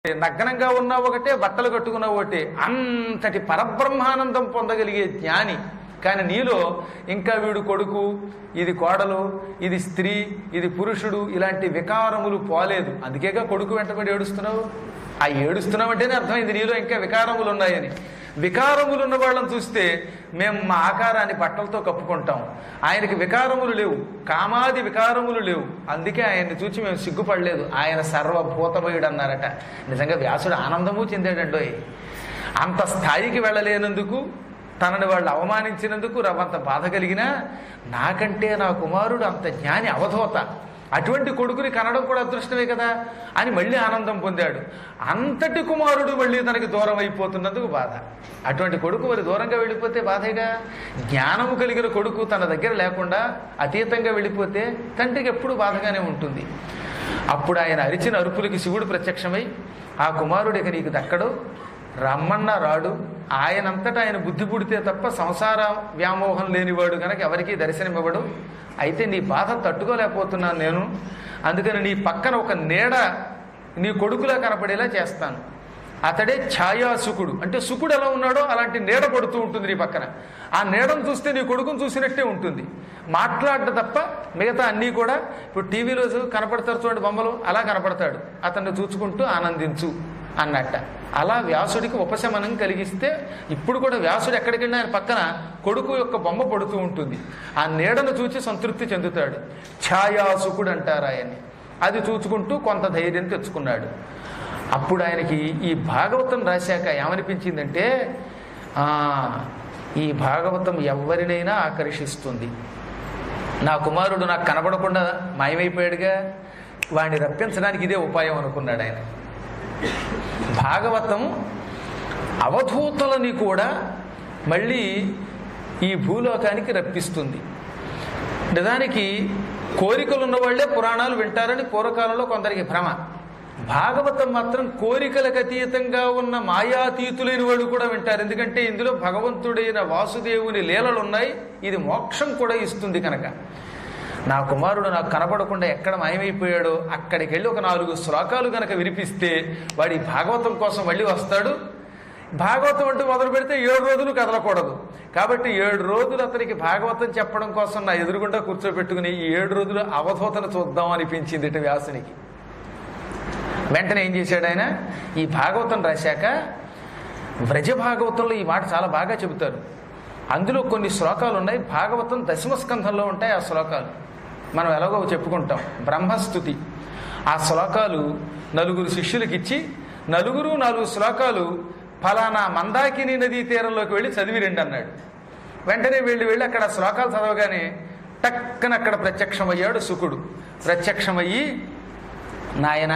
నగ్నంగా ఉన్నా ఒకటే బట్టలు కట్టుకున్నా ఒకటే అంతటి పరబ్రహ్మానందం పొందగలిగే జ్ఞాని కానీ నీలో ఇంకా వీడు కొడుకు ఇది కోడలు ఇది స్త్రీ ఇది పురుషుడు ఇలాంటి వికారములు పోలేదు అందుకేగా కొడుకు వెంటబడి ఏడుస్తున్నావు ఆ ఏడుస్తున్నావు అంటేనే అర్థమైంది నీలో ఇంకా వికారములు ఉన్నాయని వికారములు ఉన్న వాళ్ళని చూస్తే మేము మా ఆకారాన్ని బట్టలతో కప్పుకుంటాం ఆయనకి వికారములు లేవు కామాది వికారములు లేవు అందుకే ఆయన్ని చూచి మేము సిగ్గుపడలేదు ఆయన సర్వభూతమయుడు అన్నారట నిజంగా వ్యాసుడు ఆనందము చెందాడండోయ్ అంత స్థాయికి వెళ్ళలేనందుకు తనని వాళ్ళు అవమానించినందుకు రవంత బాధ కలిగినా నాకంటే నా కుమారుడు అంత జ్ఞాని అవధూత అటువంటి కొడుకుని కనడం కూడా అదృష్టమే కదా అని మళ్ళీ ఆనందం పొందాడు అంతటి కుమారుడు మళ్ళీ తనకి దూరం అయిపోతున్నందుకు బాధ అటువంటి కొడుకు మరి దూరంగా వెళ్ళిపోతే బాధేగా జ్ఞానము కలిగిన కొడుకు తన దగ్గర లేకుండా అతీతంగా వెళ్ళిపోతే తండ్రికి ఎప్పుడు బాధగానే ఉంటుంది అప్పుడు ఆయన అరిచిన అరుపులకి శివుడు ప్రత్యక్షమై ఆ కుమారుడు ఇక నీకు దక్కడు రమ్మన్న రాడు ఆయనంతటా ఆయన బుద్ధి పుడితే తప్ప సంసార వ్యామోహం లేనివాడు కనుక ఎవరికీ దర్శనమివ్వడు అయితే నీ బాధ తట్టుకోలేకపోతున్నాను నేను అందుకని నీ పక్కన ఒక నీడ నీ కొడుకులా కనపడేలా చేస్తాను అతడే ఛాయా సుకుడు అంటే సుకుడు ఎలా ఉన్నాడో అలాంటి నీడ పడుతూ ఉంటుంది నీ పక్కన ఆ నీడను చూస్తే నీ కొడుకును చూసినట్టే ఉంటుంది మాట్లాడడం తప్ప మిగతా అన్నీ కూడా ఇప్పుడు టీవీలో కనపడతారు చూడండి బొమ్మలు అలా కనపడతాడు అతన్ని చూచుకుంటూ ఆనందించు అన్నట్ట అలా వ్యాసుడికి ఉపశమనం కలిగిస్తే ఇప్పుడు కూడా వ్యాసుడు ఎక్కడికి వెళ్ళినా ఆయన పక్కన కొడుకు యొక్క బొమ్మ పడుతూ ఉంటుంది ఆ నీడను చూచి సంతృప్తి చెందుతాడు ఛాయాసుకుడు అంటారు ఆయన్ని అది చూచుకుంటూ కొంత ధైర్యం తెచ్చుకున్నాడు అప్పుడు ఆయనకి ఈ భాగవతం రాశాక ఏమనిపించిందంటే ఆ, ఈ భాగవతం ఎవరినైనా ఆకర్షిస్తుంది నా కుమారుడు నాకు కనబడకుండా మాయమైపోయాడుగా వాడిని రప్పించడానికి ఇదే ఉపాయం అనుకున్నాడు ఆయన భాగవతం అవధూతలని కూడా మళ్ళీ ఈ భూలోకానికి రప్పిస్తుంది నిజానికి కోరికలు ఉన్న వాళ్ళే పురాణాలు వింటారని పూర్వకాలంలో కొందరికి భ్రమ భాగవతం మాత్రం కోరికలకు అతీతంగా ఉన్న మాయాతీతులైన వాళ్ళు కూడా వింటారు ఎందుకంటే ఇందులో భగవంతుడైన వాసుదేవుని లీలలు ఉన్నాయి ఇది మోక్షం కూడా ఇస్తుంది కనుక నా కుమారుడు నాకు కనపడకుండా ఎక్కడ మాయమైపోయాడో అక్కడికి వెళ్ళి ఒక నాలుగు శ్లోకాలు కనుక వినిపిస్తే వాడి భాగవతం కోసం మళ్ళీ వస్తాడు భాగవతం అంటూ మొదలు పెడితే ఏడు రోజులు కదలకూడదు కాబట్టి ఏడు రోజులు అతనికి భాగవతం చెప్పడం కోసం నా ఎదురుగుండా కూర్చోబెట్టుకుని ఈ ఏడు రోజులు అవధూతను చూద్దాం అనిపించింది ఇటు వ్యాసునికి వెంటనే ఏం చేశాడు ఆయన ఈ భాగవతం రాశాక వ్రజ భాగవతంలో ఈ మాట చాలా బాగా చెబుతారు అందులో కొన్ని శ్లోకాలు ఉన్నాయి భాగవతం దశమ స్కంధంలో ఉంటాయి ఆ శ్లోకాలు మనం ఎలాగో చెప్పుకుంటాం బ్రహ్మస్థుతి ఆ శ్లోకాలు నలుగురు శిష్యులకి ఇచ్చి నలుగురు నాలుగు శ్లోకాలు ఫలానా మందాకిని నదీ తీరంలోకి వెళ్ళి చదివి రండి అన్నాడు వెంటనే వెళ్ళి వెళ్ళి అక్కడ ఆ శ్లోకాలు చదవగానే టక్కన అక్కడ ప్రత్యక్షమయ్యాడు సుకుడు ప్రత్యక్షమయ్యి నాయన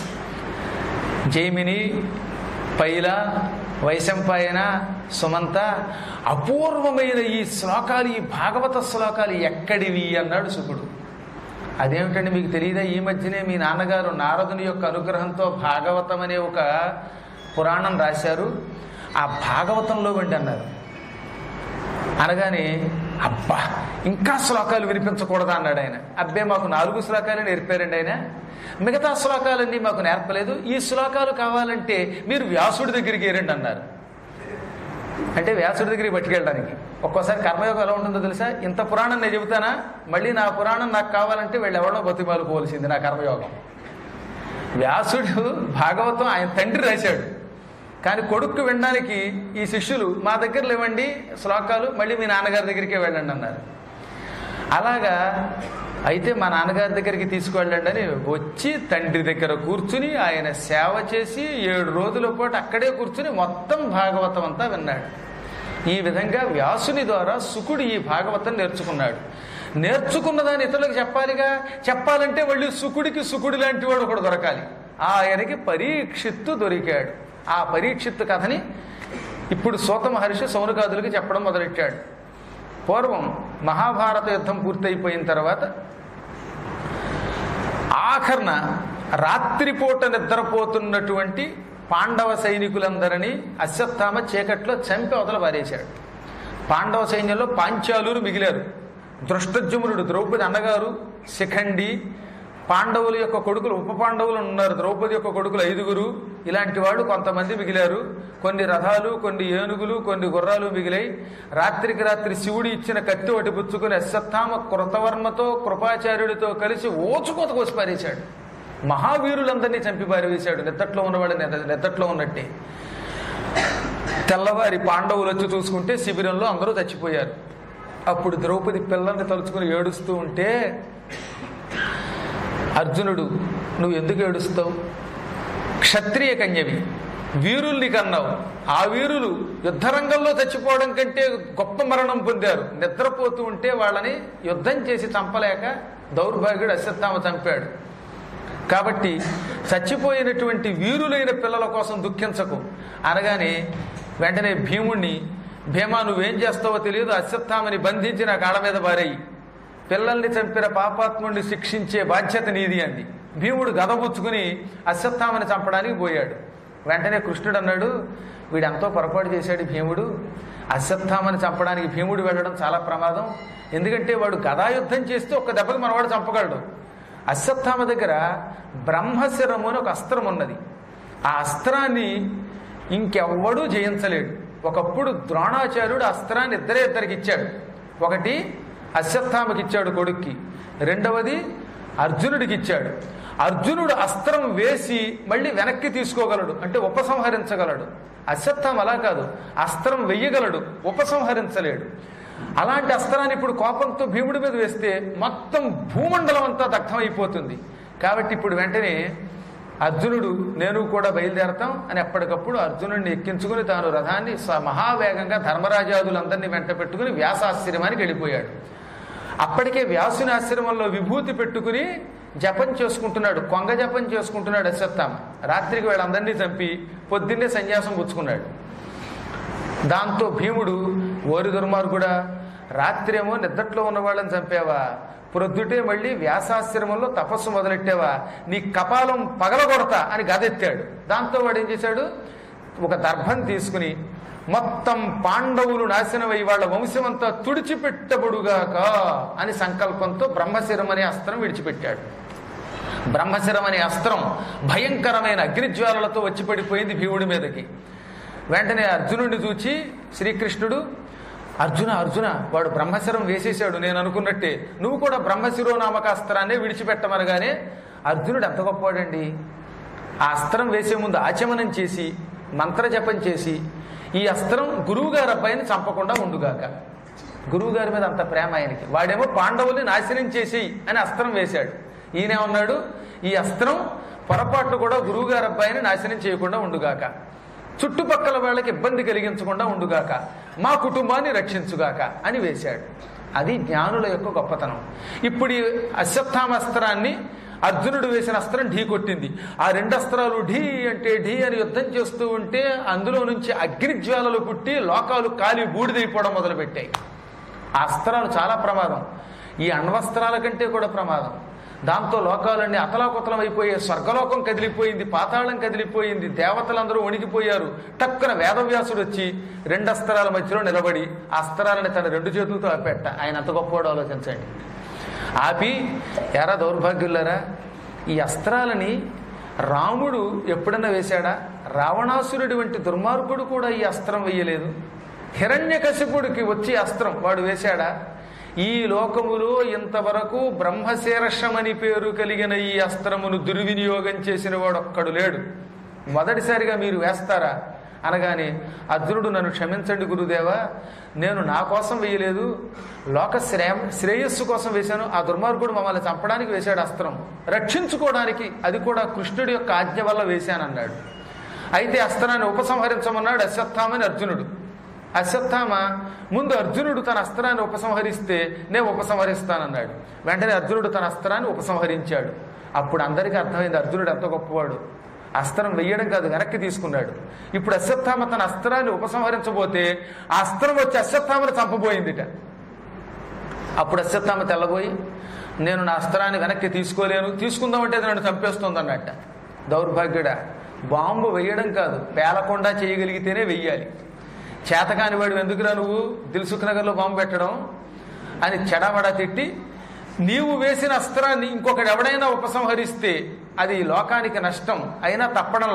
జైమిని పైల వైశంపాయన సుమంత అపూర్వమైన ఈ శ్లోకాలు ఈ భాగవత శ్లోకాలు ఎక్కడివి అన్నాడు శుకుడు అదేమిటండి మీకు తెలియదా ఈ మధ్యనే మీ నాన్నగారు నారదుని యొక్క అనుగ్రహంతో భాగవతం అనే ఒక పురాణం రాశారు ఆ భాగవతంలో వెండి అన్నారు అనగానే అబ్బా ఇంకా శ్లోకాలు వినిపించకూడదా అన్నాడు ఆయన అబ్బే మాకు నాలుగు శ్లోకాలే నేర్పారండి ఆయన మిగతా శ్లోకాలన్నీ మాకు నేర్పలేదు ఈ శ్లోకాలు కావాలంటే మీరు వ్యాసుడి దగ్గరికి ఏరండి అన్నారు అంటే వ్యాసుడి దగ్గరికి పట్టుకెళ్ళడానికి ఒక్కోసారి కర్మయోగం ఎలా ఉంటుందో తెలుసా ఇంత పురాణం నేను చెబుతానా మళ్ళీ నా పురాణం నాకు కావాలంటే వీళ్ళు ఎవడో బతిమాలుకోవాల్సింది నా కర్మయోగం వ్యాసుడు భాగవతం ఆయన తండ్రి రాశాడు కానీ కొడుక్కు వినడానికి ఈ శిష్యులు మా దగ్గర లేవండి శ్లోకాలు మళ్ళీ మీ నాన్నగారి దగ్గరికే వెళ్ళండి అన్నారు అలాగా అయితే మా నాన్నగారి దగ్గరికి తీసుకువెళ్ళండి అని వచ్చి తండ్రి దగ్గర కూర్చుని ఆయన సేవ చేసి ఏడు రోజుల పాటు అక్కడే కూర్చుని మొత్తం భాగవతం అంతా విన్నాడు ఈ విధంగా వ్యాసుని ద్వారా సుకుడు ఈ భాగవతం నేర్చుకున్నాడు నేర్చుకున్న దాన్ని ఇతరులకు చెప్పాలిగా చెప్పాలంటే మళ్ళీ సుకుడికి సుకుడి లాంటి వాడు ఒకడు దొరకాలి ఆయనకి పరీక్షిత్తు దొరికాడు ఆ పరీక్షిత్తు కథని ఇప్పుడు సూత మహర్షి సౌనకాదులకి చెప్పడం మొదలెట్టాడు పూర్వం మహాభారత యుద్ధం పూర్తయిపోయిన తర్వాత ఆఖరణ రాత్రిపూట నిద్రపోతున్నటువంటి పాండవ సైనికులందరినీ అశ్వత్థామ చీకట్లో చంపి అవతల పారేశాడు పాండవ సైన్యంలో పాంచాలురు మిగిలారు దృష్టజుమ్నుడు ద్రౌపది అన్నగారు శిఖండి పాండవుల యొక్క కొడుకులు ఉప పాండవులు ఉన్నారు ద్రౌపది యొక్క కొడుకులు ఐదుగురు ఇలాంటి వాళ్ళు కొంతమంది మిగిలారు కొన్ని రథాలు కొన్ని ఏనుగులు కొన్ని గుర్రాలు మిగిలాయి రాత్రికి రాత్రి శివుడు ఇచ్చిన కత్తి ఒకటి పుచ్చుకుని అశ్వత్థామ కృతవర్మతో కృపాచార్యుడితో కలిసి ఓచుకోత కోసి పారేశాడు మహావీరులందరినీ చంపి పారవేశాడు నిద్దట్లో ఉన్నవాడు నిద్ద- నిద్దట్లో ఉన్నట్టే తెల్లవారి పాండవులు వచ్చి చూసుకుంటే శిబిరంలో అందరూ చచ్చిపోయారు అప్పుడు ద్రౌపది పిల్లల్ని తలుచుకుని ఏడుస్తూ ఉంటే అర్జునుడు నువ్వు ఎందుకు ఏడుస్తావు క్షత్రియ కన్యవి వీరుల్ని కన్నావు ఆ వీరులు యుద్ధరంగంలో చచ్చిపోవడం కంటే గొప్ప మరణం పొందారు నిద్రపోతూ ఉంటే వాళ్ళని యుద్ధం చేసి చంపలేక దౌర్భాగ్యుడు అశ్వత్థామ చంపాడు కాబట్టి చచ్చిపోయినటువంటి వీరులైన పిల్లల కోసం దుఃఖించకు అనగానే వెంటనే భీముణ్ణి భీమా నువ్వేం చేస్తావో తెలియదు అశ్వత్థామని బంధించి నా కాళ్ళ మీద పారేయి పిల్లల్ని చంపిన పాపాత్ముడిని శిక్షించే బాధ్యత నీది అంది భీముడు గదబుచ్చుకుని అశ్వత్థామని చంపడానికి పోయాడు వెంటనే కృష్ణుడు అన్నాడు వీడు ఎంతో పొరపాటు చేశాడు ఈ భీముడు అశ్వత్థామని చంపడానికి భీముడు వెళ్ళడం చాలా ప్రమాదం ఎందుకంటే వాడు గదాయుద్ధం చేస్తే ఒక్క దెబ్బకి మనవాడు చంపగలడు అశ్వత్థామ దగ్గర బ్రహ్మశిరము అని ఒక అస్త్రం ఉన్నది ఆ అస్త్రాన్ని ఇంకెవ్వడూ జయించలేడు ఒకప్పుడు ద్రోణాచార్యుడు ఆ అస్త్రాన్ని ఇద్దరే ఇద్దరికి ఇచ్చాడు ఒకటి అశ్వత్థామకి ఇచ్చాడు కొడుక్కి రెండవది అర్జునుడికి ఇచ్చాడు అర్జునుడు అస్త్రం వేసి మళ్ళీ వెనక్కి తీసుకోగలడు అంటే ఉపసంహరించగలడు అశ్వత్థామ అలా కాదు అస్త్రం వెయ్యగలడు ఉపసంహరించలేడు అలాంటి అస్త్రాన్ని ఇప్పుడు కోపంతో భీముడి మీద వేస్తే మొత్తం భూమండలం అంతా దగ్ధమైపోతుంది కాబట్టి ఇప్పుడు వెంటనే అర్జునుడు నేను కూడా బయలుదేరతాం అని ఎప్పటికప్పుడు అర్జునుడిని ఎక్కించుకుని తాను రథాన్ని స- మహావేగంగా ధర్మరాజాదులందరినీ వెంట పెట్టుకుని వ్యాసాశ్రమానికి వెళ్ళిపోయాడు అప్పటికే వ్యాసుని ఆశ్రమంలో విభూతి పెట్టుకుని జపం చేసుకుంటున్నాడు కొంగ జపం చేసుకుంటున్నాడు అశ్వత్థామ రాత్రికి వీళ్ళందరినీ చంపి పొద్దున్నే సన్యాసం పుచ్చుకున్నాడు దాంతో భీముడు ఓరి దుర్మార్గుడా రాత్రేమో నిద్దట్లో ఉన్న వాళ్ళని చంపావా ప్రొద్దుటే మళ్ళీ వ్యాసాశ్రమంలో తపస్సు మొదలెట్టావా నీ కపాలం పగలగొడతా అని గదెత్తాడు దాంతో వాడు ఏం చేశాడు ఒక దర్భం తీసుకుని మొత్తం పాండవులు నాశనమై వాళ్ళ వంశమంతా తుడిచిపెట్టబడుగాక అని సంకల్పంతో బ్రహ్మశిరం అనే అస్త్రం విడిచిపెట్టాడు బ్రహ్మశిరం అనే అస్త్రం భయంకరమైన అగ్నిజ్వాలలతో వచ్చి పడిపోయింది భీముడి మీదకి వెంటనే అర్జునుడిని చూచి శ్రీకృష్ణుడు అర్జున అర్జున వాడు బ్రహ్మశిరం వేసేశాడు నేను అనుకున్నట్టే నువ్వు కూడా బ్రహ్మశిరో నామక అస్త్రాన్ని విడిచిపెట్టమనగానే అర్జునుడు ఎంత గొప్పవాడండి ఆ అస్త్రం వేసే ముందు ఆచమనం చేసి మంత్రజపం చేసి ఈ అస్త్రం గురువుగారి అబ్బాయిని చంపకుండా ఉండుగాక గురువుగారి మీద అంత ప్రేమ ఆయనకి వాడేమో పాండవుల్ని నాశనం చేసేయి అని అస్త్రం వేశాడు ఈయనేమన్నాడు ఈ అస్త్రం పొరపాట్లు కూడా గురువుగారి అబ్బాయిని నాశనం చేయకుండా ఉండుగాక చుట్టుపక్కల వాళ్ళకి ఇబ్బంది కలిగించకుండా ఉండుగాక మా కుటుంబాన్ని రక్షించుగాక అని వేశాడు అది జ్ఞానుల యొక్క గొప్పతనం ఇప్పుడు ఈ అశ్వత్థామస్త్రాన్ని అర్జునుడు వేసిన అస్త్రం ఢీ కొట్టింది ఆ రెండు అస్త్రాలు ఢీ అంటే ఢీ అని యుద్ధం చేస్తూ ఉంటే అందులో నుంచి అగ్నిజ్వాలలు పుట్టి లోకాలు కాలి బూడిదైపోవడం మొదలుపెట్టాయి ఆ అస్త్రాలు చాలా ప్రమాదం ఈ అణ్వస్త్రాల కంటే కూడా ప్రమాదం దాంతో లోకాలన్నీ అతలాకుతలం అయిపోయాయి స్వర్గలోకం కదిలిపోయింది పాతాళం కదిలిపోయింది దేవతలందరూ వణికిపోయారు టక్కున వేదవ్యాసుడు వచ్చి రెండు అస్త్రాల మధ్యలో నిలబడి ఆ అస్త్రాలని తన రెండు చేతులతో ఆపెట్ట ఆయన అంత గొప్పవాడు ఆలోచించండి ఆపి ఎరా దౌర్భాగ్యులారా ఈ అస్త్రాలని రాముడు ఎప్పుడన్నా వేశాడా రావణాసురుడి వంటి దుర్మార్గుడు కూడా ఈ అస్త్రం వేయలేదు హిరణ్యకశిపుడికి వచ్చి అస్త్రం వాడు వేశాడా ఈ లోకములో ఇంతవరకు బ్రహ్మశీర్షమని పేరు కలిగిన ఈ అస్త్రమును దుర్వినియోగం చేసిన వాడు ఒక్కడు లేడు మొదటిసారిగా మీరు వేస్తారా అనగానే అర్జునుడు నన్ను క్షమించండి గురుదేవా నేను నా కోసం వేయలేదు లోక శ్రేయ శ్రేయస్సు కోసం వేశాను ఆ దుర్మార్గుడు మమ్మల్ని చంపడానికి వేశాడు అస్త్రం రక్షించుకోవడానికి అది కూడా కృష్ణుడి యొక్క ఆజ్ఞ వల్ల వేశానన్నాడు అయితే అస్త్రాన్ని ఉపసంహరించమన్నాడు అశ్వత్థామని అర్జునుడు అశ్వత్థామ ముందు అర్జునుడు తన అస్త్రాన్ని ఉపసంహరిస్తే నేను ఉపసంహరిస్తానన్నాడు వెంటనే అర్జునుడు తన అస్త్రాన్ని ఉపసంహరించాడు అప్పుడు అందరికీ అర్థమైంది అర్జునుడు ఎంత గొప్పవాడు అస్త్రం వెయ్యడం కాదు వెనక్కి తీసుకున్నాడు ఇప్పుడు అశ్వత్థామ తన అస్త్రాన్ని ఉపసంహరించబోతే ఆ అస్త్రం వచ్చి అశ్వత్థామను చంపబోయిందిట అప్పుడు అశ్వత్థామ తెల్లబోయి నేను నా అస్త్రాన్ని వెనక్కి తీసుకోలేను తీసుకుందామంటే అది నన్ను చంపేస్తుంది అన్నట్ట దౌర్భాగ్యుడ బాంబు వేయడం కాదు పేలకుండా చేయగలిగితేనే వెయ్యాలి చేతకాని వాడు ఎందుకురా నువ్వు దిల్సుఖ్ నగర్లో బాంబు పెట్టడం అని చెడమడ తిట్టి నీవు వేసిన అస్త్రాన్ని ఇంకొకడు ఎవడైనా ఉపసంహరిస్తే అది లోకానికి నష్టం అయినా తప్పడంలా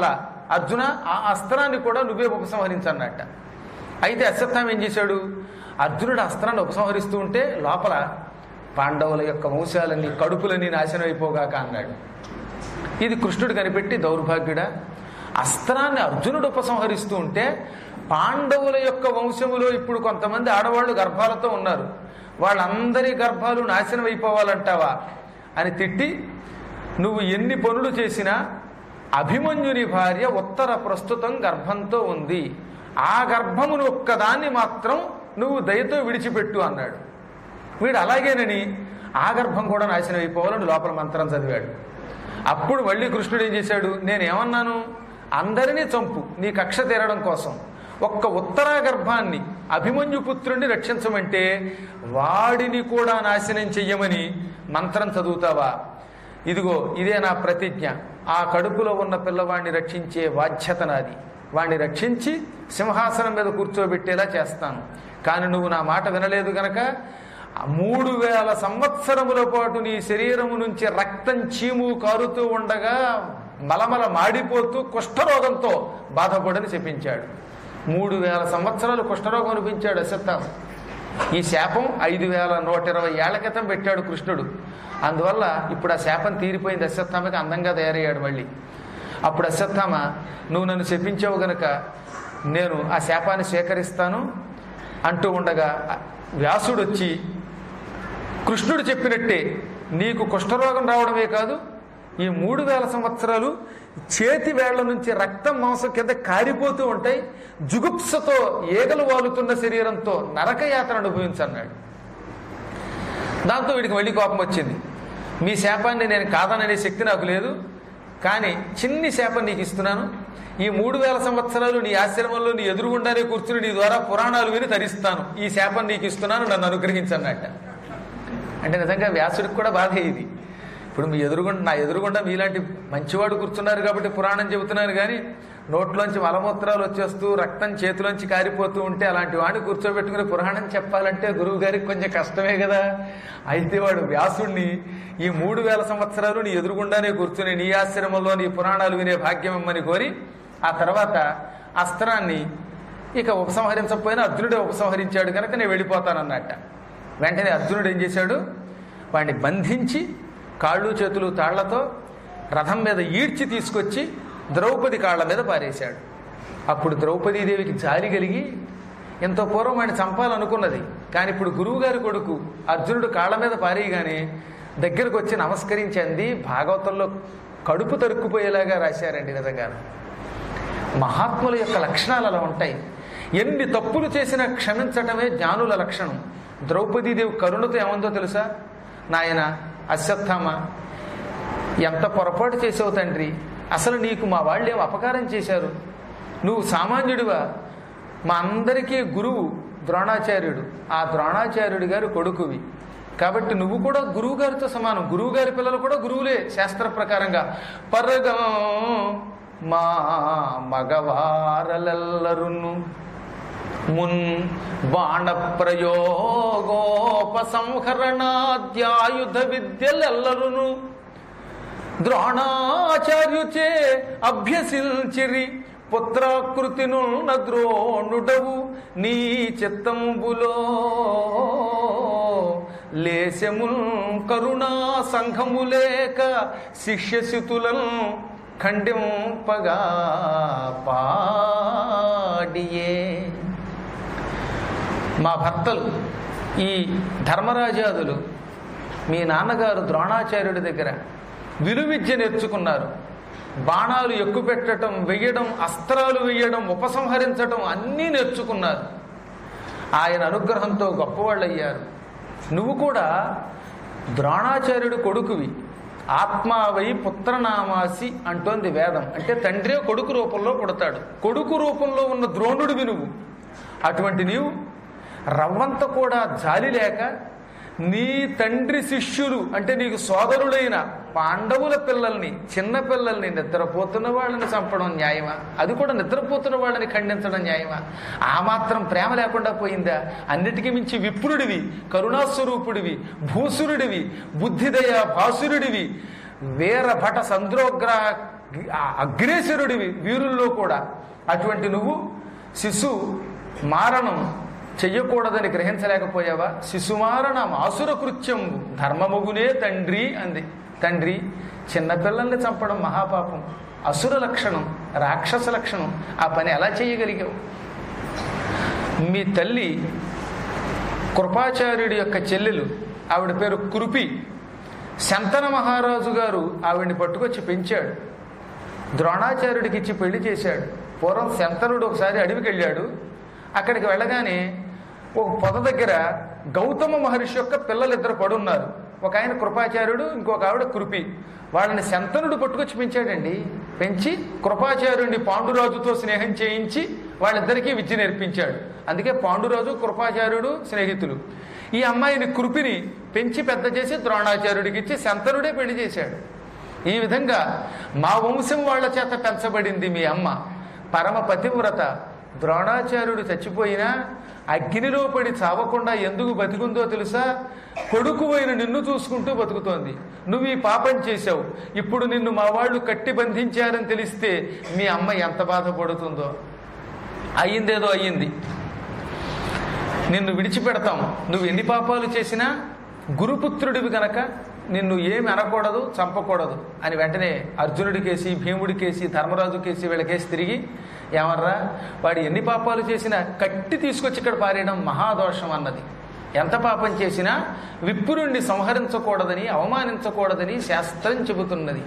అర్జున ఆ అస్త్రాన్ని కూడా నువ్వే ఉపసంహరించన్నట్ట అయితే అశ్వత్థామ ఏం చేశాడు అర్జునుడు అస్త్రాన్ని ఉపసంహరిస్తూ ఉంటే లోపల పాండవుల యొక్క వంశాలన్నీ కడుపులన్నీ నాశనం అయిపోగాక అన్నాడు ఇది కృష్ణుడు కనిపెట్టి దౌర్భాగ్యుడా అస్త్రాన్ని అర్జునుడు ఉపసంహరిస్తూ ఉంటే పాండవుల యొక్క వంశములో ఇప్పుడు కొంతమంది ఆడవాళ్ళు గర్భాలతో ఉన్నారు వాళ్ళందరి గర్భాలు నాశనం అయిపోవాలంటావా అని తిట్టి నువ్వు ఎన్ని పనులు చేసినా అభిమన్యుని భార్య ఉత్తర ప్రస్తుతం గర్భంతో ఉంది ఆ గర్భమును ఒక్కదాన్ని మాత్రం నువ్వు దయతో విడిచిపెట్టు అన్నాడు వీడు అలాగేనని ఆ గర్భం కూడా నాశనం అయిపోవాలని లోపల మంత్రం చదివాడు అప్పుడు మళ్ళీ కృష్ణుడు ఏం చేశాడు నేనేమన్నాను అందరినీ చంపు నీ కక్ష తీరడం కోసం ఒక్క ఉత్తరా గర్భాన్ని అభిమన్యు పుత్రుణ్ణి రక్షించమంటే వాడిని కూడా నాశనం చెయ్యమని మంత్రం చదువుతావా ఇదిగో ఇదే నా ప్రతిజ్ఞ ఆ కడుపులో ఉన్న పిల్లవాడిని రక్షించే బాధ్యత నాది వాణ్ణి రక్షించి సింహాసనం మీద కూర్చోబెట్టేలా చేస్తాను కానీ నువ్వు నా మాట వినలేదు గనక ఆ మూడు వేల సంవత్సరముల పాటు నీ శరీరము నుంచి రక్తం చీము కారుతూ ఉండగా మలమల మాడిపోతూ కుష్ఠరోగంతో బాధపడని చెప్పించాడు మూడు వేల సంవత్సరాలు కుష్ఠరోగం అనిపించాడు అశ్వత్థామ ఈ శాపం ఐదు వేల నూట ఇరవై ఏళ్ల క్రితం పెట్టాడు కృష్ణుడు అందువల్ల ఇప్పుడు ఆ శాపం తీరిపోయింది అశ్వత్థామకి అందంగా తయారయ్యాడు మళ్ళీ అప్పుడు అశ్వత్థామ నువ్వు నన్ను శపించావు గనక నేను ఆ శాపాన్ని స్వీకరిస్తాను అంటూ ఉండగా వ్యాసుడు వచ్చి కృష్ణుడు చెప్పినట్టే నీకు కుష్ఠరోగం రావడమే కాదు ఈ మూడు వేల సంవత్సరాలు చేతి వేళ్ల నుంచి రక్తం మాంసం కింద కారిపోతూ ఉంటాయి జుగుప్సతో ఏగలు వాలుతున్న శరీరంతో నరకయాత్ర అనుభవించన్నాడు దాంతో వీడికి మళ్ళీ కోపం వచ్చింది మీ శాపాన్ని నేను కాదననే శక్తి నాకు లేదు కానీ చిన్ని శాపం నీకు ఇస్తున్నాను ఈ మూడు వేల సంవత్సరాలు నీ ఆశ్రమంలో నీ ఎదురుగుండానే కూర్చుని నీ ద్వారా పురాణాలు విని తరిస్తాను ఈ శాపం నీకు ఇస్తున్నాను నన్ను అనుగ్రహించన్నట్ట అంటే నిజంగా వ్యాసుడికి కూడా బాధ ఇది ఇప్పుడు మీ ఎదురుగుండా నా ఎదురుగుండా మీలాంటి మంచివాడు కూర్చున్నారు కాబట్టి పురాణం చెబుతున్నారు కానీ నోట్లోంచి మలమూత్రాలు వచ్చేస్తూ రక్తం చేతిలోంచి కారిపోతూ ఉంటే అలాంటి వాడిని కూర్చోబెట్టుకుని పురాణం చెప్పాలంటే గురువు గారికి కొంచెం కష్టమే కదా అయితే వాడు వ్యాసుడిని ఈ మూడు వేల సంవత్సరాలు నీ ఎదురుగుండానే కూర్చుని నీ ఆశ్రమంలో నీ పురాణాలు వినే భాగ్యం ఇమ్మని కోరి ఆ తర్వాత అస్త్రాన్ని ఇక ఉపసంహరించకపోయినా అర్జునుడే ఉపసంహరించాడు కనుక నేను వెళ్ళిపోతానన్నట్ట వెంటనే అర్జునుడు ఏం చేశాడు వాడిని బంధించి కాళ్ళు చేతులు తాళ్లతో రథం మీద ఈడ్చి తీసుకొచ్చి ద్రౌపది కాళ్ళ మీద పారేశాడు అప్పుడు ద్రౌపదీదేవికి జాలి కలిగి ఎంతో పూర్వం వాడిని చంపాలనుకున్నది కానీ ఇప్పుడు గురువుగారి కొడుకు అర్జునుడు కాళ్ళ మీద పారేయగానే దగ్గరకు వచ్చి నమస్కరించింది భాగవతంలో కడుపు తరుక్కుపోయేలాగా రాశారండి నిజంగా మహాత్ముల యొక్క లక్షణాలు అలా ఉంటాయి ఎన్ని తప్పులు చేసినా క్షమించటమే జ్ఞానుల లక్షణం ద్రౌపదీదేవి కరుణతో ఏమందో తెలుసా నాయన అశ్వత్థామ ఎంత పొరపాటు చేసావు తండ్రి అసలు నీకు మా వాళ్ళు ఏం అపకారం చేశారు నువ్వు సామాన్యుడివా మా అందరికీ గురువు ద్రోణాచార్యుడు ఆ ద్రోణాచార్యుడి గారు కొడుకువి కాబట్టి నువ్వు కూడా గురువు గారితో సమానం గురువు గారి పిల్లలు కూడా గురువులే శాస్త్ర ప్రకారంగా పరగం మా మగవారలెల్లరును మున్ బాణ ప్రయోగోపసంహరణాద్యాయుధ విద్యలెల్లరును ద్రోణాచార్యుచే అభ్యసించిరి పుత్రాకృతినున్న ద్రోణుడవు నీ చిత్తంబులో లేశముల్ కరుణా సంఘము లేక శిష్యశితులను ఖండింపగా పాడియే మా భర్తలు ఈ ధర్మరాజాదులు మీ నాన్నగారు ద్రోణాచార్యుడి దగ్గర విలువిద్య నేర్చుకున్నారు బాణాలు ఎక్కుపెట్టడం వెయ్యడం అస్త్రాలు వెయ్యడం ఉపసంహరించడం అన్నీ నేర్చుకున్నారు ఆయన అనుగ్రహంతో గొప్పవాళ్ళయ్యారు నువ్వు కూడా ద్రోణాచార్యుడి కొడుకువి ఆత్మావై పుత్రనామాసి అంటోంది వేదం అంటే తండ్రే కొడుకు రూపంలో పుడతాడు కొడుకు రూపంలో ఉన్న ద్రోణుడివి నువ్వు అటువంటి నీవు రవ్వంత కూడా జాలి లేక నీ తండ్రి శిష్యులు అంటే నీకు సోదరులైన పాండవుల పిల్లల్ని చిన్న పిల్లల్ని నిద్రపోతున్న వాళ్ళని చంపడం న్యాయమా అది కూడా నిద్రపోతున్న వాళ్ళని ఖండించడం న్యాయమా ఆ మాత్రం ప్రేమ లేకుండా పోయిందా అన్నిటికీ మించి విప్రుడివి కరుణాస్వరూపుడివి భూసురుడివి బుద్ధిదయ భాసురుడివి వీరభట సంద్రోగ్రహ ఆ అగ్రేసరుడివి వీరుల్లో కూడా అటువంటి నువ్వు శిశు మారణం చెయ్యకూడదని గ్రహించలేకపోయావా శిశుమారణం ఆసుర కృత్యం ధర్మముగునే తండ్రి అంది తండ్రి చిన్నపిల్లల్ని చంపడం మహాపాపం అసుర లక్షణం రాక్షస లక్షణం ఆ పని ఎలా చేయగలిగావు మీ తల్లి కృపాచార్యుడి యొక్క చెల్లెలు ఆవిడ పేరు కృపి శంతన మహారాజు గారు ఆవిడ్ని పట్టుకొచ్చి పెంచాడు ద్రోణాచార్యుడికి ఇచ్చి పెళ్లి చేశాడు పూర్వం శంతనుడు ఒకసారి అడవికి వెళ్ళాడు అక్కడికి వెళ్ళగానే ఒక పొద దగ్గర గౌతమ మహర్షి యొక్క పిల్లలు ఇద్దరు పడున్నారు ఒక ఆయన కృపాచార్యుడు ఇంకొక ఆవిడ కృపి వాళ్ళని శంతనుడు పట్టుకొచ్చి పెంచాడండి పెంచి కృపాచార్యుడిని పాండురాజుతో స్నేహం చేయించి వాళ్ళిద్దరికీ విద్య నేర్పించాడు అందుకే పాండురాజు కృపాచార్యుడు స్నేహితులు ఈ అమ్మాయిని కృపిని పెంచి పెద్ద చేసి ద్రోణాచార్యుడికి ఇచ్చి శంతనుడే పెళ్లి చేశాడు ఈ విధంగా మా వంశం వాళ్ళ చేత పెంచబడింది మీ అమ్మ పరమ పతివ్రత ద్రోణాచార్యుడు చచ్చిపోయినా అగ్నిలో పడి చావకుండా ఎందుకు బతికుందో తెలుసా కొడుకు అయిన నిన్ను చూసుకుంటూ బతుకుతోంది నువ్వు ఈ పాపం చేశావు ఇప్పుడు నిన్ను మా వాళ్ళు కట్టి బంధించారని తెలిస్తే మీ అమ్మ ఎంత బాధపడుతుందో అయ్యిందేదో అయ్యింది నిన్ను విడిచిపెడతాం నువ్వు ఎన్ని పాపాలు చేసినా గురుపుత్రుడివి గనక నిన్ను ఏమి అనకూడదు చంపకూడదు అని వెంటనే అర్జునుడికేసి భీముడికేసి ధర్మరాజుకేసి వీళ్ళకేసి తిరిగి ఏమర్రా వాడు ఎన్ని పాపాలు చేసినా కట్టి తీసుకొచ్చి ఇక్కడ పారేయడం మహాదోషం అన్నది ఎంత పాపం చేసినా విప్పురుణ్ణి సంహరించకూడదని అవమానించకూడదని శాస్త్రం చెబుతున్నది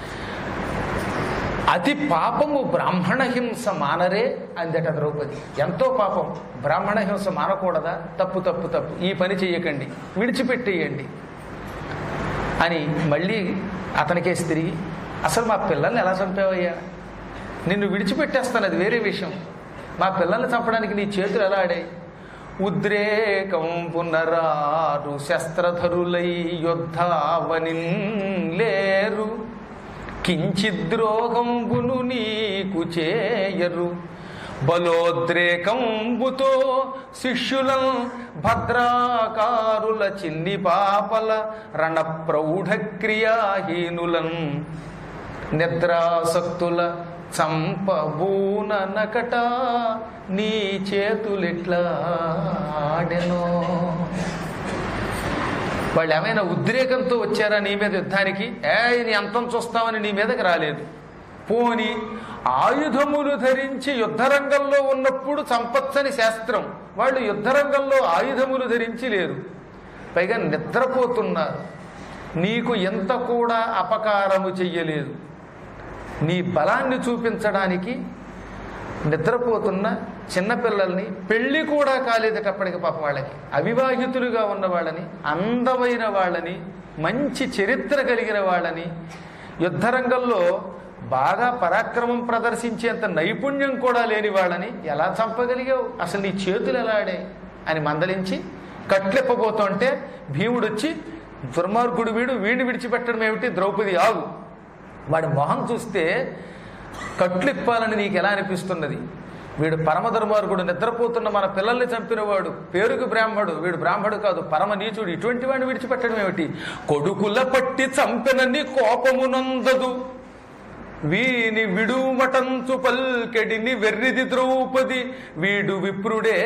అతి పాపము బ్రాహ్మణ హింస మానరే అందట ద్రౌపది ఎంతో పాపం బ్రాహ్మణ హింస మానకూడదా తప్పు తప్పు తప్పు ఈ పని చెయ్యకండి విడిచిపెట్టేయండి అని మళ్ళీ అతనికేసి తిరిగి అసలు మా పిల్లల్ని ఎలా చంపావయ్యా నిన్ను విడిచిపెట్టేస్తాను అది వేరే విషయం మా పిల్లల్ని చంపడానికి నీ చేతులు ఎలా ఆడాయి ఉద్రేకం పునరారు శస్త్రధరులై యుద్ధావని లేరు కించిద్రోగంబును నీకు చేయరు బలోద్రేకంబుతో శిష్యులం భద్రాకారుల చిన్ని పాపల రణ ప్రౌఢ క్రియాహీనులం నిద్రాసక్తుల చంపబూన నకట నీ చేతులిట్లా ఆడెనో వాళ్ళు ఏమైనా ఉద్రేకంతో వచ్చారా నీ మీద యుద్ధానికి ఏ నీ అంతం చూస్తామని నీ మీదకి రాలేదు పోని ఆయుధములు ధరించి యుద్ధరంగంలో ఉన్నప్పుడు చంపచ్చని శాస్త్రం వాళ్ళు యుద్ధరంగంలో ఆయుధములు ధరించి లేరు పైగా నిద్రపోతున్నారు నీకు ఎంత కూడా అపకారము చెయ్యలేదు నీ బలాన్ని చూపించడానికి నిద్రపోతున్న చిన్నపిల్లల్ని పెళ్లి కూడా కాలేదటప్పటికి పాపం వాళ్ళకి అవివాహితులుగా ఉన్న వాళ్ళని అందమైన వాళ్ళని మంచి చరిత్ర కలిగిన వాళ్ళని యుద్ధరంగంలో బాగా పరాక్రమం ప్రదర్శించేంత నైపుణ్యం కూడా లేని వాళ్ళని ఎలా చంపగలిగావు అసలు నీ చేతులు ఎలా ఆడాయి అని మందలించి కట్లెప్పబోతుంటే భీముడు వచ్చి దుర్మార్గుడు వీడు వీడిని విడిచిపెట్టడం ఏమిటి ద్రౌపది ఆగు వాడి మొహం చూస్తే కట్లిప్పాలని నీకు ఎలా అనిపిస్తున్నది వీడు పరమ దుర్మార్గుడు నిద్రపోతున్న మన పిల్లల్ని చంపినవాడు పేరుకు బ్రాహ్మడు వీడు బ్రాహ్మడు కాదు పరమ నీచుడు ఇటువంటి వాడిని విడిచిపెట్టడం ఏమిటి కొడుకుల పట్టి చంపెనని కోపమునందదు వీని విడుమటంచు పల్కెడిని వెర్రిది ద్రౌపది వీడు విప్రుడే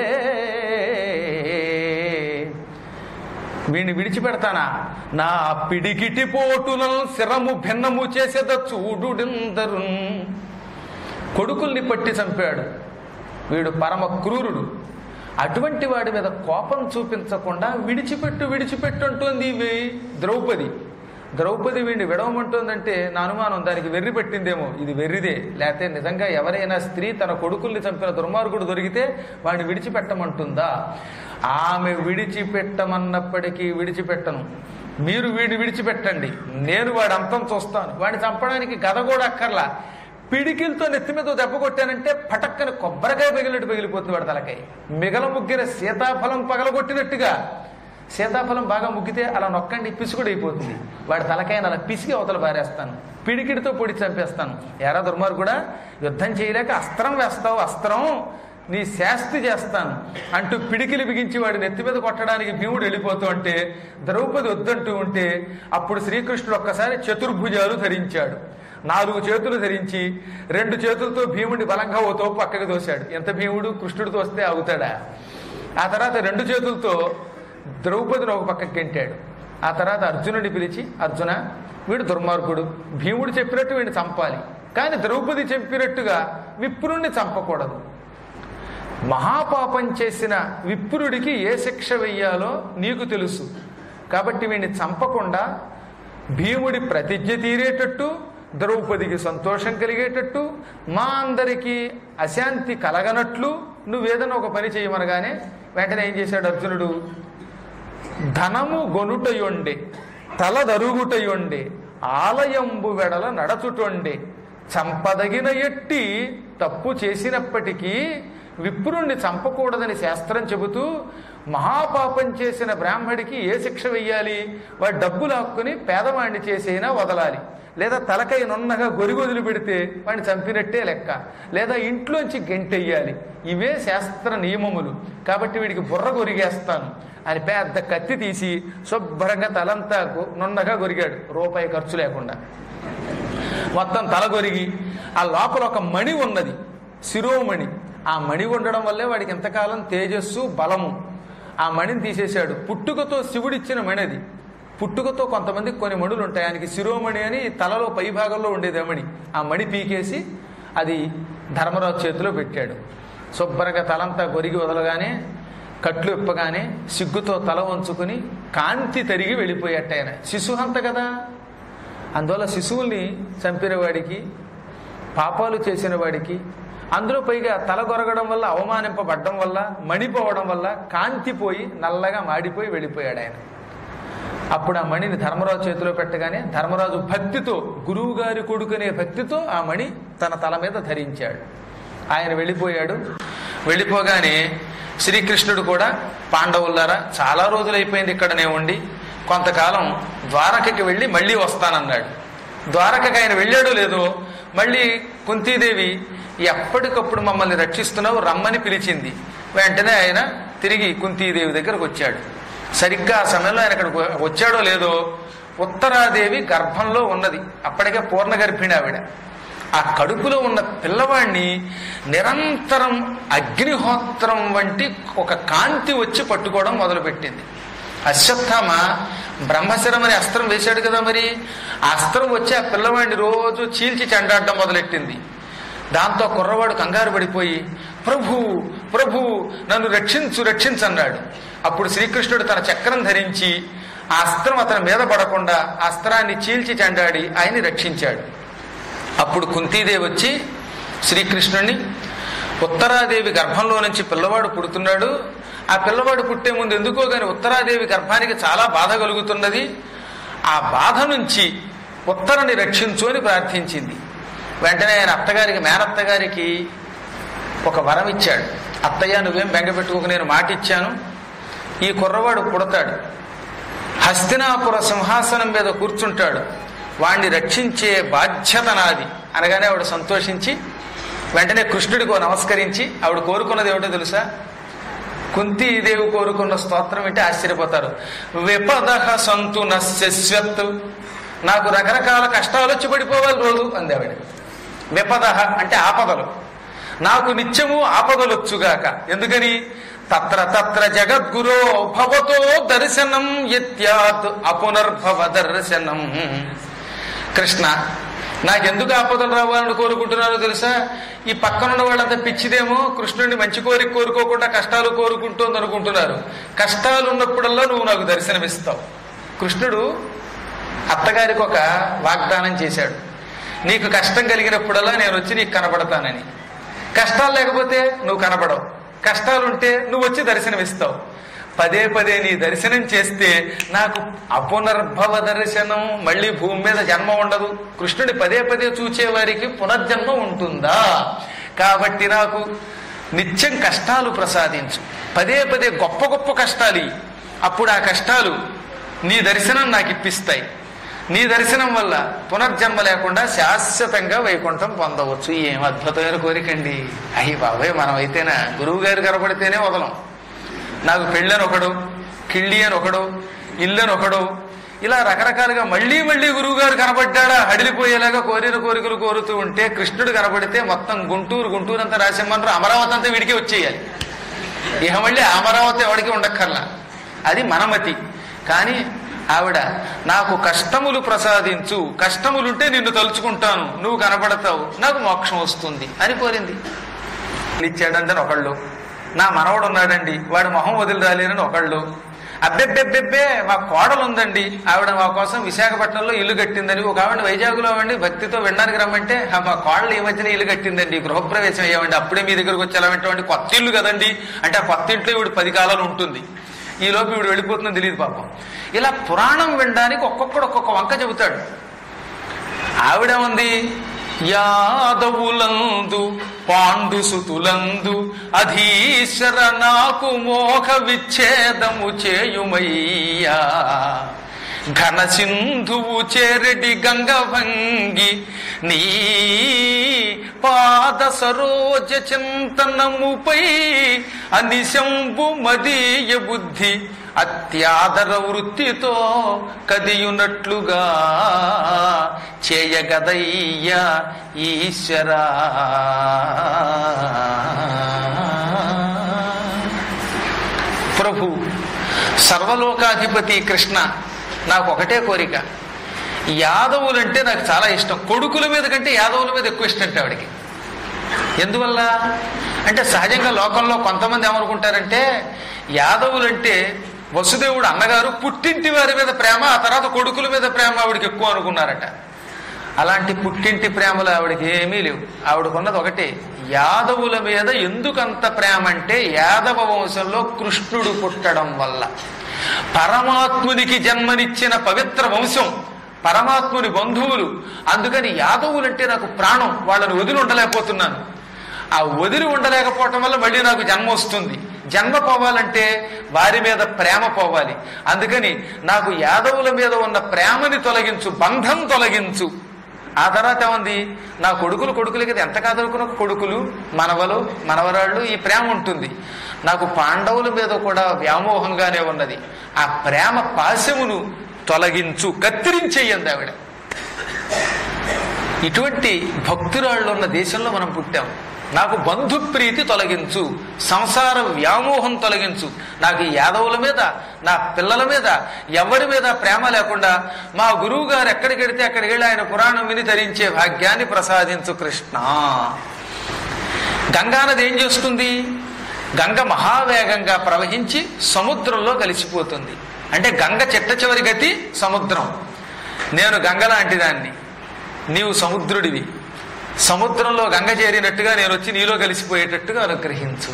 వీణ్ణి విడిచిపెడతానా నా పిడికిటి పోటులను శిరము భిన్నము చేసేద చూడుడిందరు కొడుకుల్ని పట్టి చంపాడు వీడు పరమ క్రూరుడు అటువంటి వాడి మీద కోపం చూపించకుండా విడిచిపెట్టు విడిచిపెట్టు అంటోంది ఇవి ద్రౌపది ద్రౌపది వీడిని విడవమంటోందంటే నా అనుమానం దానికి వెర్రి పెట్టిందేమో ఇది వెర్రిదే లేకపోతే నిజంగా ఎవరైనా స్త్రీ తన కొడుకుల్ని చంపిన దుర్మార్గుడు దొరికితే వాడిని విడిచిపెట్టమంటుందా ఆమె విడిచిపెట్టమన్నప్పటికీ విడిచిపెట్టను మీరు వీడిని విడిచిపెట్టండి నేను వాడి అంతం చూస్తాను వాడిని చంపడానికి గద కూడా అక్కర్లా పిడికిలతో నెత్తి మీద ఓ దెబ్బ కొట్టానంటే పటక్కని కొబ్బరికాయ పగిలినట్టు పగిలిపోతుంది వాడి తలకాయ మిగల ముగ్గిన సీతాఫలం పగలగొట్టినట్టుగా సీతాఫలం బాగా ముగ్గితే అలా నొక్కండి పిసుకుడు అయిపోతుంది వాడి తలకాయని అలా పిసికి అవతల పారేస్తాను పిడికిడితో పొడి చంపేస్తాను ఎరా దుర్మార్గుడా యుద్ధం చేయలేక అస్త్రం వేస్తావు అస్త్రం నీ శాస్తి చేస్తాను అంటూ పిడికిలి బిగించి వాడి నెత్తి మీద కొట్టడానికి భీముడు వెళ్ళిపోతూ ఉంటే ద్రౌపది వద్దంటూ ఉంటే అప్పుడు శ్రీకృష్ణుడు ఒక్కసారి చతుర్భుజాలు ధరించాడు నాలుగు చేతులు ధరించి రెండు చేతులతో భీముడి బలంగా ఓ తోపు పక్కకి తోశాడు ఎంత భీముడు కృష్ణుడు తోస్తే అవుతాడా ఆ తర్వాత రెండు చేతులతో ద్రౌపదిని ఒక పక్కకి గెంటాడు ఆ తర్వాత అర్జునుడిని పిలిచి అర్జున వీడు దుర్మార్గుడు భీముడు చెప్పినట్టు వీడిని చంపాలి కానీ ద్రౌపది చెప్పినట్టుగా విప్రుణ్ణి చంపకూడదు మహాపాపం చేసిన విప్రుడికి ఏ శిక్ష వెయ్యాలో నీకు తెలుసు కాబట్టి వీడిని చంపకుండా భీముడి ప్రతిజ్ఞ తీరేటట్టు ద్రౌపదికి సంతోషం కలిగేటట్టు మా అందరికీ అశాంతి కలగనట్లు నువ్వేదైనా ఒక పని చేయమనగానే వెంటనే ఏం చేశాడు అర్జునుడు ధనము గొనుటయొండే తలదరుగుటయొండే ఆలయంబు వెడల నడచుటొండే చంపదగిన ఎట్టి తప్పు చేసినప్పటికీ విప్రుణ్ణి చంపకూడదని శాస్త్రం చెబుతూ మహాపాపం చేసిన బ్రాహ్మడికి ఏ శిక్ష వెయ్యాలి వాడు డబ్బు లాక్కుని పేదవాణ్ణి చేసైనా వదలాలి లేదా తలకై నున్నగా గొరిగొదిలి పెడితే వాడిని చంపినట్టే లెక్క లేదా ఇంట్లోంచి గెంటెయ్యాలి ఇవే శాస్త్ర నియమములు కాబట్టి వీడికి బుర్ర గొరిగేస్తాను అని పెద్ద కత్తి తీసి శుభ్రంగా తలంతా గొ- నున్నగా గొరిగాడు రూపాయి ఖర్చు లేకుండా మొత్తం తల గొరిగి ఆ లోపల ఒక మణి ఉన్నది శిరోమణి ఆ మణి ఉండడం వల్లే వాడికి ఎంతకాలం తేజస్సు బలము ఆ మణిని తీసేశాడు పుట్టుకతో శివుడిచ్చిన మణి అది పుట్టుకతో కొంతమందికి కొన్ని మణులు ఉంటాయి ఆయనకి శిరోమణి అని తలలో పై భాగంలో ఉండేది ఆ మణి ఆ మణి పీకేసి అది ధర్మరాజు చేతిలో పెట్టాడు శుభ్రంగా తలంతా గొరిగి వదలగానే కట్లు ఇప్పగానే సిగ్గుతో తల వంచుకుని కాంతి తరిగి వెళ్ళిపోయాట ఆయన శిశుహంత కదా అందువల్ల శిశువుల్ని చంపిన వాడికి పాపాలు చేసిన వాడికి అందులో పైగా తల గొరగడం వల్ల అవమానింపబడ్డం వల్ల మణిపోవడం వల్ల కాంతిపోయి నల్లగా మాడిపోయి వెళ్ళిపోయాడు ఆయన అప్పుడు ఆ మణిని ధర్మరాజు చేతిలో పెట్టగానే ధర్మరాజు భక్తితో గురువు గారి కొడుకునే భక్తితో ఆ మణి తన తల మీద ధరించాడు ఆయన వెళ్ళిపోయాడు వెళ్ళిపోగానే శ్రీకృష్ణుడు కూడా పాండవులారా చాలా రోజులైపోయింది ఇక్కడనే ఉండి కొంతకాలం ద్వారకకి వెళ్ళి మళ్ళీ వస్తానన్నాడు ద్వారకకి ఆయన వెళ్ళాడో లేదో మళ్ళీ కుంతీదేవి ఎప్పటికప్పుడు మమ్మల్ని రక్షిస్తున్నావు రమ్మని పిలిచింది వెంటనే ఆయన తిరిగి కుంతీదేవి దగ్గరకు వచ్చాడు సరిగ్గా ఆ సమయంలో ఆయన అక్కడికి వచ్చాడో లేదో ఉత్తరాదేవి గర్భంలో ఉన్నది అప్పటికే పూర్ణ గర్భిణి ఆవిడ ఆ కడుపులో ఉన్న పిల్లవాడిని నిరంతరం అగ్నిహోత్రం వంటి ఒక కాంతి వచ్చి పట్టుకోవడం మొదలుపెట్టింది అశ్వత్థామ బ్రహ్మశరం అనే అస్త్రం వేశాడు కదా మరి ఆ అస్త్రం వచ్చి ఆ పిల్లవాడిని రోజు చీల్చి చెండాడడం మొదలెట్టింది దాంతో కుర్రవాడు కంగారు పడిపోయి ప్రభు ప్రభు నన్ను రక్షించు రక్షించు అన్నాడు అప్పుడు శ్రీకృష్ణుడు తన చక్రం ధరించి ఆ అస్త్రం అతని మీద పడకుండా ఆ అస్త్రాన్ని చీల్చి చెండాడి ఆయన్ని రక్షించాడు అప్పుడు కుంతీదేవి వచ్చి శ్రీకృష్ణుణ్ణి ఉత్తరాదేవి గర్భంలో నుంచి పిల్లవాడు పుడుతున్నాడు ఆ పిల్లవాడు పుట్టే ముందు ఎందుకో గాని ఉత్తరాదేవి గర్భానికి చాలా బాధ కలుగుతున్నది ఆ బాధ నుంచి ఉత్తరని రక్షించు అని ప్రార్థించింది వెంటనే ఆయన అత్తగారికి మేనత్త గారికి ఒక వరం ఇచ్చాడు అత్తయ్య నువ్వేం బెంగపెట్టుకోక నేను మాట ఇచ్చాను ఈ కుర్రవాడు పుడతాడు హస్తినాపుర సింహాసనం మీద కూర్చుంటాడు వాణ్ణి రక్షించే బాధ్యత నాది అనగానే ఆవిడ సంతోషించి వెంటనే కృష్ణుడికి ఓ నమస్కరించి ఆవిడ కోరుకున్నది ఏమిటో తెలుసా కుంతీదేవి కోరుకున్న స్తోత్రం వింటే ఆశ్చర్యపోతారు విపదహ సంతు నశ్యత్ నాకు రకరకాల కష్టాలు వచ్చి పడిపోవాలి రోజు అంది ఆవిడ విపదహ అంటే ఆపదలు నాకు నిత్యము ఆపదలు వచ్చుగాక ఎందుకని తత్ర తత్ర జగద్గురో భవతో దర్శనం యత్యాత్ అపునర్భవ దర్శనం కృష్ణ నాకెందుకు ఆపదలు రావాలని కోరుకుంటున్నారో తెలుసా ఈ పక్కనున్న వాళ్ళంతా పిచ్చిదేమో కృష్ణుడిని మంచి కోరిక కోరుకోకుండా కష్టాలు కోరుకుంటోంది అనుకుంటున్నారు కష్టాలు ఉన్నప్పుడల్లా నువ్వు నాకు దర్శనమిస్తావు కృష్ణుడు అత్తగారికి ఒక వాగ్దానం చేశాడు నీకు కష్టం కలిగినప్పుడల్లా నేను వచ్చి నీకు కనబడతానని కష్టాలు లేకపోతే నువ్వు కనబడవు కష్టాలుంటే నువ్వు వచ్చి దర్శనమిస్తావు పదే పదే నీ దర్శనం చేస్తే నాకు అపునర్భవ దర్శనం మళ్ళీ భూమి మీద జన్మ ఉండదు కృష్ణుడి పదే పదే చూచే వారికి పునర్జన్మ ఉంటుందా కాబట్టి నాకు నిత్యం కష్టాలు ప్రసాదించు పదే పదే గొప్ప గొప్ప కష్టాలు ఇయ్యి. అప్పుడు ఆ కష్టాలు నీ దర్శనం నాకు ఇప్పిస్తాయి నీ దర్శనం వల్ల పునర్జన్మ లేకుండా శాశ్వతంగా వైకుంఠం పొందవచ్చు ఏం అద్భుతమైన కోరికండి అయ్యి బాబాయ్ మనం అయితేనా గురువు గారు కనబడితేనే వదలం నాకు పెళ్ళని ఒకడు కిళ్ళి అని ఒకడు ఇల్లు అని ఒకడు ఇలా రకరకాలుగా మళ్ళీ మళ్ళీ గురువు గారు కనబడ్డాడా హడిలిపోయేలాగా కోరిన కోరికలు కోరుతూ ఉంటే కృష్ణుడు కనబడితే మొత్తం గుంటూరు గుంటూరు అంతా రాసించమంటారు అమరావతి అంతా వీడికే వచ్చేయాలి ఇక మళ్ళీ అమరావతి ఎవడికి ఉండక్కర్లా అది మనమతి కానీ ఆవిడ నాకు కష్టములు ప్రసాదించు కష్టములుంటే నిన్ను తలుచుకుంటాను నువ్వు కనపడతావు నాకు మోక్షం వస్తుంది అని కోరింది ఇచ్చాడంటే ఒకళ్ళు నా మనవడు ఉన్నాడండి వాడి మొహం వదిలి రాలేనని ఒకళ్ళు అబ్బెబ్బెబ్బెబ్బే మా కోడలు ఉందండి ఆవిడ మా కోసం విశాఖపట్నంలో ఇల్లు కట్టిందని ఒక ఆవిడ వైజాగ్లో అండి భక్తితో వినడానికి రమ్మంటే "ఆ, మా కోడలు ఈ మధ్యన ఇల్లు కట్టిందండి గృహప్రవేశం అయ్యామండి అప్పుడే మీ దగ్గరకు వచ్చి ఎలా వింటామండి కొత్త ఇల్లు కదండి అంటే ఆ కొత్త ఇంట్లో ఇవిడు పది కాలాలు ఉంటుంది ఈ లోపు ఇవిడు వెళ్ళిపోతుందని తెలియదు పాపం ఇలా పురాణం వినడానికి ఒక్కొక్కడు ఒక్కొక్క వంక చెబుతాడు ఆవిడేముంది యాదవులందు పాండుసుతులందు అధీశ్వర నాకు మోహ విచ్ఛేదము చేయుమయ్యా ఘన సింధువు చేరెడి గంగభంగి నీ పాద సరోజ చింతనముపై అనిశంబు మదీయ బుద్ధి అత్యాదర వృత్తితో కదియునట్లుగా చేయగదయ్య ఈశ్వరా ప్రభు సర్వలోకాధిపతి కృష్ణ నాకు ఒకటే కోరిక యాదవులంటే నాకు చాలా ఇష్టం కొడుకుల మీద కంటే యాదవుల మీద ఎక్కువ ఇష్టం అంటే ఆవిడకి ఎందువల్ల అంటే సహజంగా లోకంలో కొంతమంది ఏమనుకుంటారంటే యాదవులంటే వసుదేవుడు అన్నగారు పుట్టింటి వారి మీద ప్రేమ ఆ తర్వాత కొడుకుల మీద ప్రేమ ఆవిడకి ఎక్కువ అనుకున్నారట అలాంటి పుట్టింటి ప్రేమలు ఆవిడకి ఏమీ లేవు ఆవిడకున్నది ఒకటే యాదవుల మీద ఎందుకంత ప్రేమ అంటే యాదవ వంశంలో కృష్ణుడు పుట్టడం వల్ల పరమాత్మునికి జన్మనిచ్చిన పవిత్ర వంశం పరమాత్ముని బంధువులు అందుకని యాదవులంటే నాకు ప్రాణం వాళ్ళని వదిలి ఉండలేకపోతున్నాను ఆ వదిలి ఉండలేకపోవటం వల్ల మళ్ళీ నాకు జన్మ వస్తుంది జన్మ పోవాలంటే వారి మీద ప్రేమ పోవాలి అందుకని నాకు యాదవుల మీద ఉన్న ప్రేమని తొలగించు బంధం తొలగించు ఆ తర్వాత ఏముంది నా కొడుకులు కొడుకులకి ఎంత కాదనుకున్న కొడుకులు మనవలు మనవరాళ్ళు ఈ ప్రేమ ఉంటుంది నాకు పాండవుల మీద కూడా వ్యామోహంగానే ఉన్నది ఆ ప్రేమ పాశమును తొలగించు కత్తిరించేయండి ఆవిడ ఇటువంటి భక్తురాళ్ళు ఉన్న దేశంలో మనం పుట్టాం నాకు బంధుప్రీతి తొలగించు సంసార వ్యామోహం తొలగించు నాకు ఈ యాదవుల మీద నా పిల్లల మీద ఎవరి మీద ప్రేమ లేకుండా మా గురువు గారు ఎక్కడికి వెడితే అక్కడికి వెళ్ళి ఆయన పురాణం విని ధరించే భాగ్యాన్ని ప్రసాదించు కృష్ణ గంగానది ఏం చేస్తుంది గంగ మహావేగంగా ప్రవహించి సముద్రంలో కలిసిపోతుంది అంటే గంగ చిట్ట చివరి గతి సముద్రం నేను గంగ లాంటి దాన్ని నీవు సముద్రుడివి సముద్రంలో గంగ చేరినట్టుగా నేను వచ్చి నీలో కలిసిపోయేటట్టుగా అనుగ్రహించు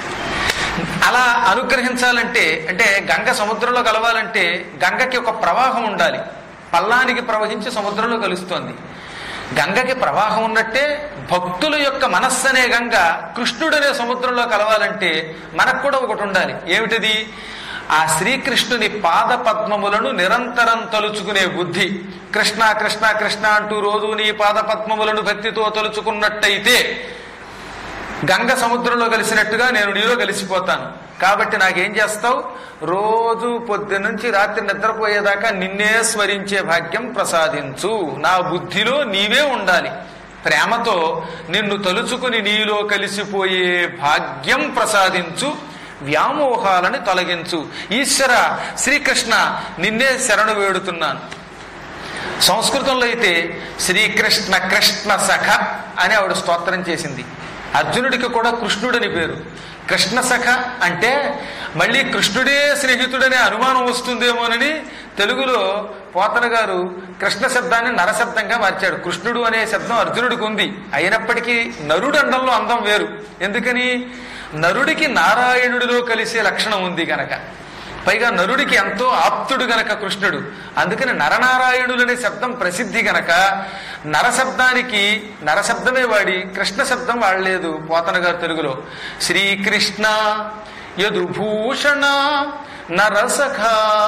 అలా అనుగ్రహించాలంటే అంటే గంగ సముద్రంలో కలవాలంటే గంగకి ఒక ప్రవాహం ఉండాలి పల్లానికి ప్రవహించి సముద్రంలో కలుస్తోంది గంగకి ప్రవాహం ఉన్నట్టే భక్తుల యొక్క మనస్సు అనే గంగ కృష్ణుడనే సముద్రంలో కలవాలంటే మనకు కూడా ఒకటి ఉండాలి ఏమిటిది ఆ శ్రీకృష్ణుని పాద పద్మములను నిరంతరం తలుచుకునే బుద్ధి కృష్ణ కృష్ణ కృష్ణ అంటూ రోజు నీ పాద పద్మములను భక్తితో తలుచుకున్నట్టయితే గంగ సముద్రంలో కలిసినట్టుగా నేను నీలో కలిసిపోతాను కాబట్టి నాకేం చేస్తావు రోజు పొద్దు నుంచి రాత్రి నిద్రపోయేదాకా నిన్నే స్మరించే భాగ్యం ప్రసాదించు నా బుద్ధిలో నీవే ఉండాలి ప్రేమతో నిన్ను తలుచుకుని నీలో కలిసిపోయే భాగ్యం ప్రసాదించు వ్యామోహాలని తొలగించు ఈశ్వర శ్రీకృష్ణ నిన్నే శరణు వేడుతున్నాను సంస్కృతంలో అయితే శ్రీకృష్ణ కృష్ణ సఖ అని ఆవిడ స్తోత్రం చేసింది అర్జునుడికి కూడా కృష్ణుడని పేరు కృష్ణ సఖ అంటే మళ్ళీ కృష్ణుడే స్నేహితుడనే అనుమానం వస్తుందేమోనని తెలుగులో పోతన గారు కృష్ణ శబ్దాన్ని నరశబ్దంగా మార్చాడు కృష్ణుడు అనే శబ్దం అర్జునుడికి ఉంది అయినప్పటికీ నరుడు అండంలో అందం వేరు ఎందుకని నరుడికి నారాయణుడిలో కలిసే లక్షణం ఉంది గనక పైగా నరుడికి ఎంతో ఆప్తుడు గనక కృష్ణుడు అందుకని నరనారాయణులు అనే శబ్దం ప్రసిద్ధి గనక నరశబ్దానికి నరశబ్దమే వాడి కృష్ణ శబ్దం వాడలేదు పోతన గారు తెలుగులో శ్రీకృష్ణ యదుభూషణ నరసఖ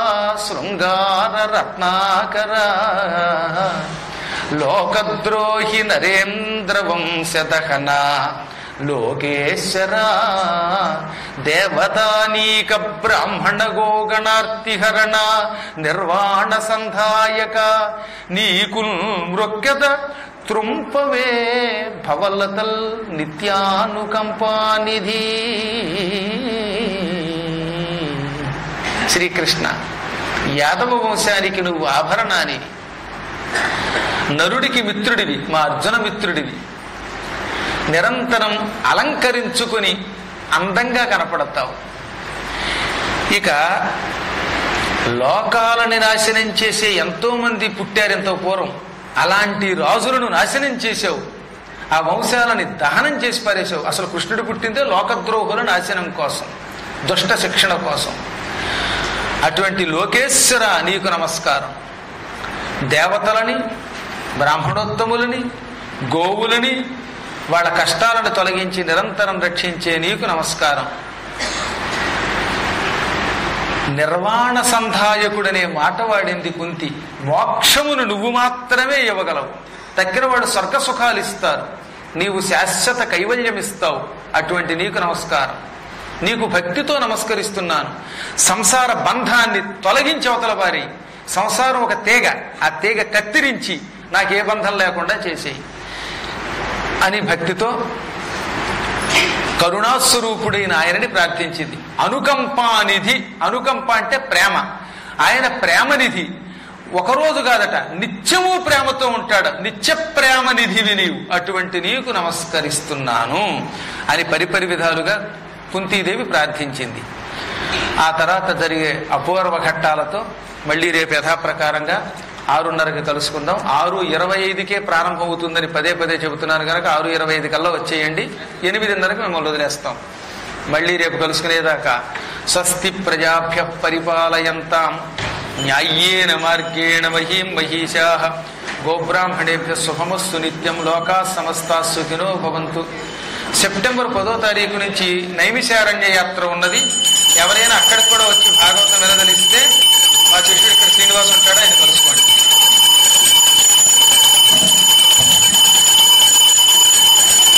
శృంగార రత్నాకర లోకద్రోహి నరేంద్ర వంశదహన లోకేశ్వర దేవతానీక బ్రాహ్మణ గోగణార్తిహరణ నిర్వాణ సంధాయక నీకు మృక్యత త్రుంపవే భవలతల్ నిత్యానుకంపానిధి శ్రీకృష్ణ యాదవ వంశానికి నువ్వు ఆభరణాని నరుడికి మిత్రుడివి మా అర్జున మిత్రుడివి నిరంతరం అలంకరించుకుని అందంగా కనపడతావు ఇక లోకాలని నాశనం చేసే ఎంతో మంది పుట్టారు ఎంతో పూర్వం అలాంటి రాజులను నాశనం చేసావు ఆ వంశాలని దహనం చేసి పారేశావు అసలు కృష్ణుడు పుట్టిందే లోకద్రోహుల నాశనం కోసం దుష్ట శిక్షణ కోసం అటువంటి లోకేశ్వర నీకు నమస్కారం దేవతలని బ్రాహ్మణోత్తములని గోవులని వాళ్ళ కష్టాలను తొలగించి నిరంతరం రక్షించే నీకు నమస్కారం నిర్వాణ సంధాయకుడనే మాట వాడింది కుంతి మోక్షమును నువ్వు మాత్రమే ఇవ్వగలవు తక్కిన వాడు స్వర్గ సుఖాలు ఇస్తారు నీవు శాశ్వత కైవల్యం ఇస్తావు అటువంటి నీకు నమస్కారం నీకు భక్తితో నమస్కరిస్తున్నాను సంసార బంధాన్ని తొలగించి అవతల వారి సంసారం ఒక తీగ ఆ తీగ కత్తిరించి నాకు ఏ బంధం లేకుండా చేసేయి అని భక్తితో కరుణాస్వరూపుడైన ఆయనని ప్రార్థించింది అనుకంపానిధి అనుకంప అంటే ప్రేమ ఆయన ప్రేమనిధి ఒకరోజు కాదట నిత్యము ప్రేమతో ఉంటాడు నిత్య ప్రేమ నిధివి నీవు అటువంటి నీకు నమస్కరిస్తున్నాను అని పరిపరి విధాలుగా కుంతీదేవి ప్రార్థించింది ఆ తర్వాత జరిగే అపూర్వ ఘట్టాలతో మళ్ళీ రేపు యథాప్రకారంగా ఆరున్నరకి కలుసుకుందాం ఆరు ఇరవై ఐదుకే ప్రారంభమవుతుందని పదే పదే చెబుతున్నాను కనుక ఆరు ఇరవై ఐదు కల్లా వచ్చేయండి ఎనిమిదిన్నరకు మిమ్మల్ని వదిలేస్తాం మళ్ళీ రేపు కలుసుకునేదాకా స్వస్తి ప్రజాభ్య పరిపాలయంతాం న్యాయ్యేన మార్గేణ మహీం మహీషా గోబ్రాహ్మణేభ్య శుభమస్సు నిత్యం లోకా సమస్తా సుఖినో భవంతు సెప్టెంబర్ పదో తారీఖు నుంచి నైమిషారణ్య యాత్ర ఉన్నది ఎవరైనా అక్కడికి కూడా వచ్చి భాగవతం వినదలిస్తే